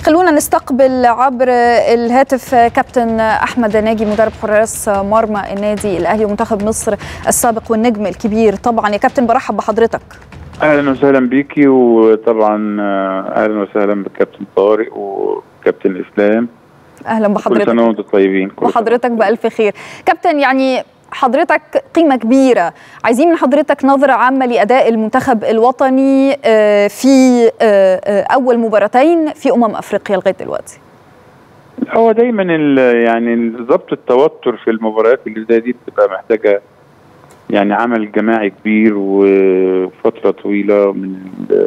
خلونا نستقبل عبر الهاتف كابتن احمد ناجي مدرب حراس مرمى النادي الاهلي ومنتخب مصر السابق والنجم الكبير طبعا يا كابتن برحب بحضرتك اهلا وسهلا بيكي وطبعا اهلا وسهلا بالكابتن طارق وكابتن اسلام اهلا بحضرتك كل سنه وانتم طيبين كل وحضرتك بالف خير كابتن يعني حضرتك قيمة كبيرة عايزين من حضرتك نظرة عامة لأداء المنتخب الوطني في أول مباراتين في أمم أفريقيا لغاية دلوقتي هو دايما يعني ضبط التوتر في المباريات اللي زي دي بتبقى محتاجة يعني عمل جماعي كبير وفترة طويلة من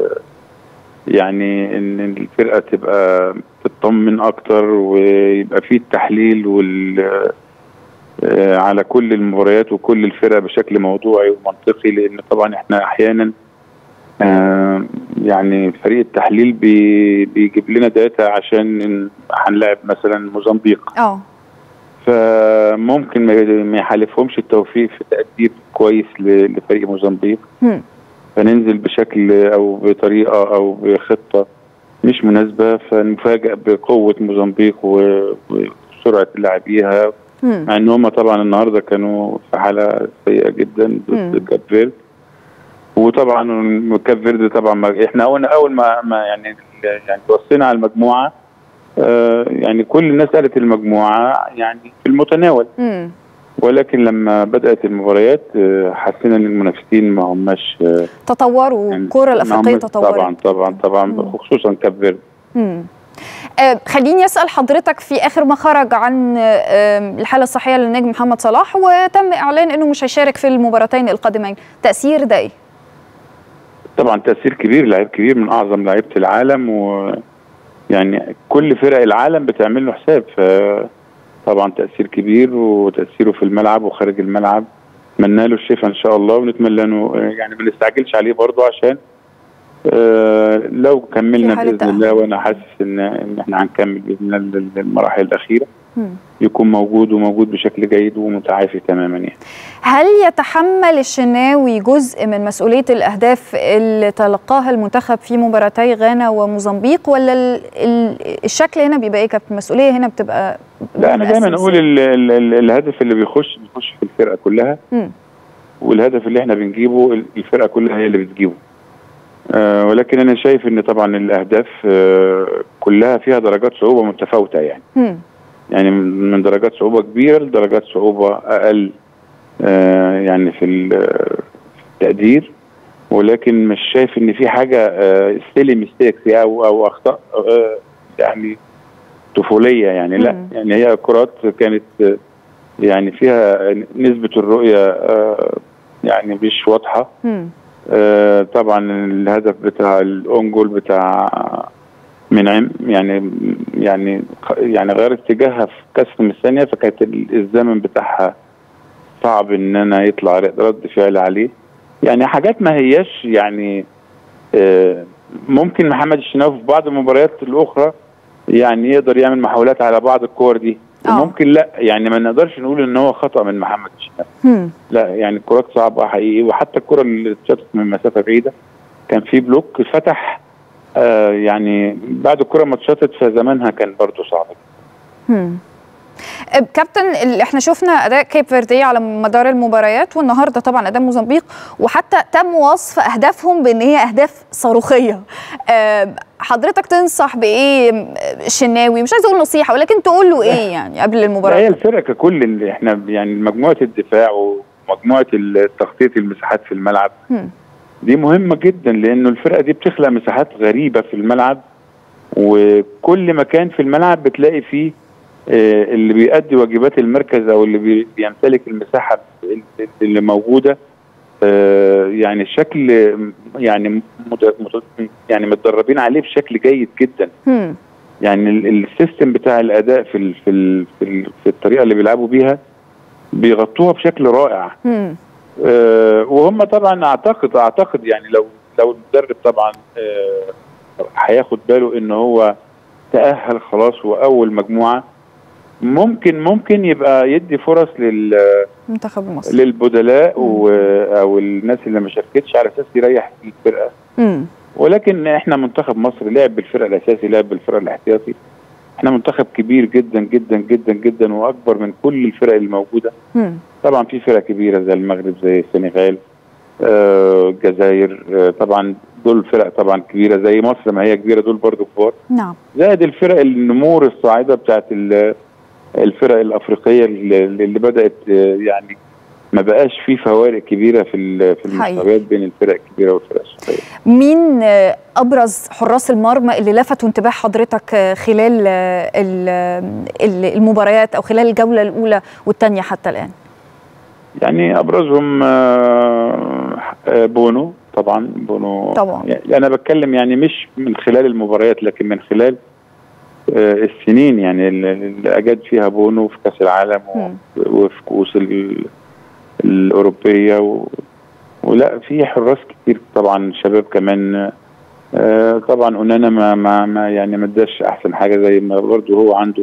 يعني ان الفرقة تبقى تطمن اكتر ويبقى فيه التحليل وال على كل المباريات وكل الفرق بشكل موضوعي ومنطقي لان طبعا احنا احيانا يعني فريق التحليل بي بيجيب لنا داتا عشان هنلاعب مثلا موزمبيق اه فممكن ما يحالفهمش التوفيق في تقدير كويس لفريق موزمبيق فننزل بشكل او بطريقه او بخطه مش مناسبه فنفاجئ بقوه موزمبيق وسرعه لاعبيها مع ان هم طبعا النهارده كانوا في حاله سيئه جدا ضد كاب فيرد وطبعا كاب فيرد طبعا احنا اول اول ما, ما يعني يعني بصينا على المجموعه آه يعني كل الناس قالت المجموعه يعني في المتناول مم. ولكن لما بدات المباريات آه حسينا ان المنافسين ما هماش آه تطوروا يعني الكره الافريقيه تطورت طبعا طبعا طبعا مم. خصوصا كاب فيرد آه خليني اسال حضرتك في اخر ما خرج عن آه الحاله الصحيه للنجم محمد صلاح وتم اعلان انه مش هيشارك في المباراتين القادمين تاثير ده ايه طبعا تاثير كبير لعيب كبير من اعظم لعيبه العالم و يعني كل فرق العالم بتعمل له حساب طبعا تاثير كبير وتاثيره في الملعب وخارج الملعب اتمنى له الشفاء ان شاء الله ونتمنى له يعني ما نستعجلش عليه برضه عشان آه لو كملنا باذن الله وانا حاسس ان ان احنا هنكمل باذن الله المراحل الاخيره م. يكون موجود وموجود بشكل جيد ومتعافي تماما يعني. هل يتحمل الشناوي جزء من مسؤوليه الاهداف اللي تلقاها المنتخب في مباراتي غانا وموزمبيق ولا ال ال الشكل هنا بيبقى ايه كابتن المسؤوليه هنا بتبقى لا انا دايما اقول ال ال ال الهدف اللي بيخش بيخش في الفرقه كلها م. والهدف اللي احنا بنجيبه الفرقه كلها هي اللي بتجيبه آه ولكن انا شايف ان طبعا الاهداف آه كلها فيها درجات صعوبه متفاوته يعني م. يعني من درجات صعوبه كبيره لدرجات صعوبه اقل آه يعني في التقدير ولكن مش شايف ان في حاجه ستيلي ميستيكس او او اخطاء آه يعني طفوليه يعني لا مم. يعني هي كرات كانت يعني فيها نسبه الرؤيه آه يعني مش واضحه مم. آه طبعا الهدف بتاع الاونجول بتاع منعم يعني يعني يعني غير اتجاهها في كسر من الثانيه فكانت الزمن بتاعها صعب ان انا يطلع رد فعل عليه يعني حاجات ما هياش يعني آه ممكن محمد الشناوي في بعض المباريات الاخرى يعني يقدر يعمل محاولات على بعض الكور دي وممكن لا يعني ما نقدرش نقول ان هو خطا من محمد الشناوي لا يعني الكرات صعبه حقيقي وحتى الكره اللي اتشاطت من مسافه بعيده كان في بلوك فتح آه يعني بعد الكره ما اتشاطت في زمانها كان برضه صعب كابتن احنا شفنا اداء كيب فيردي على مدار المباريات والنهارده طبعا اداء موزمبيق وحتى تم وصف اهدافهم بان هي اهداف صاروخيه أه حضرتك تنصح بايه الشناوي مش عايز اقول نصيحه ولكن تقول له ايه يعني قبل المباراه هي الفرقه ككل اللي احنا يعني مجموعه الدفاع ومجموعه تغطيه المساحات في الملعب م. دي مهمه جدا لانه الفرقه دي بتخلق مساحات غريبه في الملعب وكل مكان في الملعب بتلاقي فيه اللي بيأدي واجبات المركز او اللي بيمتلك المساحه اللي موجوده يعني الشكل يعني يعني متدربين عليه بشكل جيد جدا م. يعني السيستم بتاع الاداء في في في, في الطريقه اللي بيلعبوا بيها بيغطوها بشكل رائع م. آه وهم طبعا اعتقد اعتقد يعني لو لو المدرب طبعا هياخد آه باله ان هو تاهل خلاص واول مجموعه ممكن ممكن يبقى يدي فرص لل منتخب مصر للبدلاء و... او الناس اللي ما شاركتش على اساس يريح الفرقه امم ولكن احنا منتخب مصر لعب بالفرق الاساسي لعب بالفرق الاحتياطي احنا منتخب كبير جدا جدا جدا جدا واكبر من كل الفرق الموجوده مم. طبعا في فرق كبيره زي المغرب زي السنغال آه، الجزائر آه، طبعا دول فرق طبعا كبيره زي مصر ما هي كبيره دول برضو كبار نعم زائد الفرق النمور الصاعده بتاعت ال- الفرق الافريقيه اللي, اللي بدات آه، يعني ما بقاش في فوارق كبيره في ال- في حقيقي. المستويات بين الفرق الكبيره والفرق الصغيره مين آه، ابرز حراس المرمى اللي لفتوا انتباه حضرتك آه، خلال آه، ال- ال- المباريات او خلال الجوله الاولى والثانيه حتى الان يعني ابرزهم آه، آه، بونو طبعا بونو طبعا. يعني انا بتكلم يعني مش من خلال المباريات لكن من خلال آه، السنين يعني اللي اللي اجاد فيها بونو في كاس العالم و- مم. وفي كؤوس ال- الاوروبيه و... ولا في حراس كتير طبعا شباب كمان آه، طبعا اونانا ما, ما, ما يعني ما اداش احسن حاجه زي ما برضه هو عنده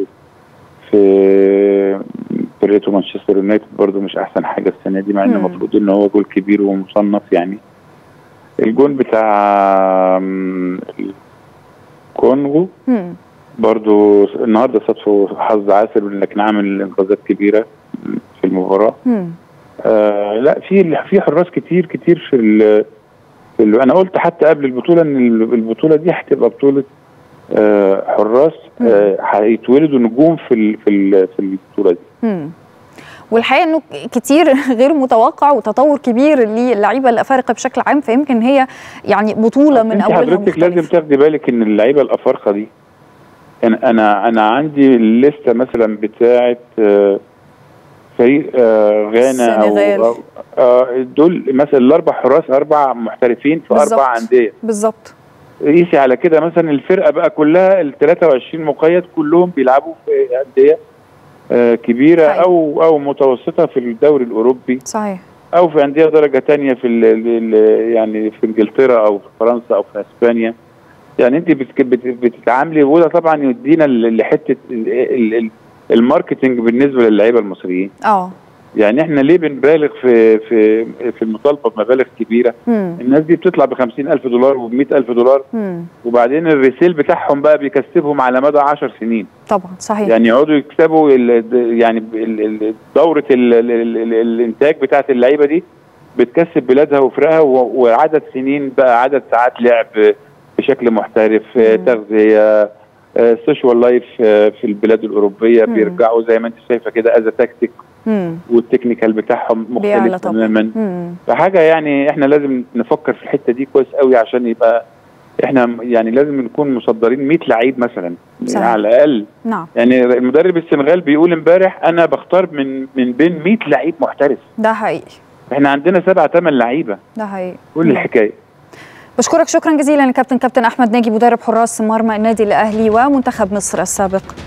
في فرقته مانشستر يونايتد برضه مش احسن حاجه السنه دي مع ان مم. المفروض ان هو جول كبير ومصنف يعني الجول بتاع آم، الكونغو مم. برضو النهارده صدفه حظ عاسر لكن عامل انقاذات كبيره في المباراه مم. آه لا في في حراس كتير كتير في ال في ال انا قلت حتى قبل البطوله ان ال- البطوله دي هتبقى بطوله آه حراس آه هيتولدوا نجوم في ال في ال في البطوله دي مم. والحقيقه انه كتير غير متوقع وتطور كبير للعيبه الافارقه بشكل عام فيمكن هي يعني بطوله من انت اولها حضرتك لازم مختلفة. تاخدي بالك ان اللعيبه الافارقه دي انا انا انا عندي الليسته مثلا بتاعه آه، فريق آه، غانا السنغال. او آه، دول مثلا الاربع حراس اربع محترفين في بالظبط. اربع انديه بالظبط قيسي على كده مثلا الفرقه بقى كلها ال 23 مقيد كلهم بيلعبوا في انديه آه، كبيره حقيقي. او او متوسطه في الدوري الاوروبي صحيح او في انديه درجه تانية في ال ال يعني في انجلترا او في فرنسا او في اسبانيا يعني انت بت- بت- بتتعاملي وده طبعا يدينا ل- لحته ال- ال- ال- الماركتنج بالنسبه للعيبه المصريين اه يعني احنا ليه بنبالغ في في في المطالبه بمبالغ كبيره مم. الناس دي بتطلع ب ألف دولار وب ألف دولار مم. وبعدين الريسيل بتاعهم بقى بيكسبهم على مدى 10 سنين طبعا صحيح يعني يقعدوا يكسبوا ال- يعني ال- ال- دوره ال- ال- ال- ال- الانتاج بتاعت اللعيبه دي بتكسب بلادها وفرقها و- وعدد سنين بقى عدد ساعات لعب بشكل محترف مم. تغذيه سوشيال لايف في البلاد الاوروبيه مم. بيرجعوا زي ما انت شايفه كده از تكتيك مم. والتكنيكال بتاعهم بيعلى مختلف طبعا. تماما مم. فحاجه يعني احنا لازم نفكر في الحته دي كويس قوي عشان يبقى احنا يعني لازم نكون مصدرين 100 لعيب مثلا صحيح. يعني على الاقل نعم يعني المدرب السنغال بيقول امبارح انا بختار من من بين 100 لعيب محترف ده حقيقي احنا عندنا سبعة ثمان لعيبه ده حقيقي كل الحكايه بشكرك شكرا جزيلا الكابتن كابتن احمد ناجي مدرب حراس مرمى النادي الاهلي ومنتخب مصر السابق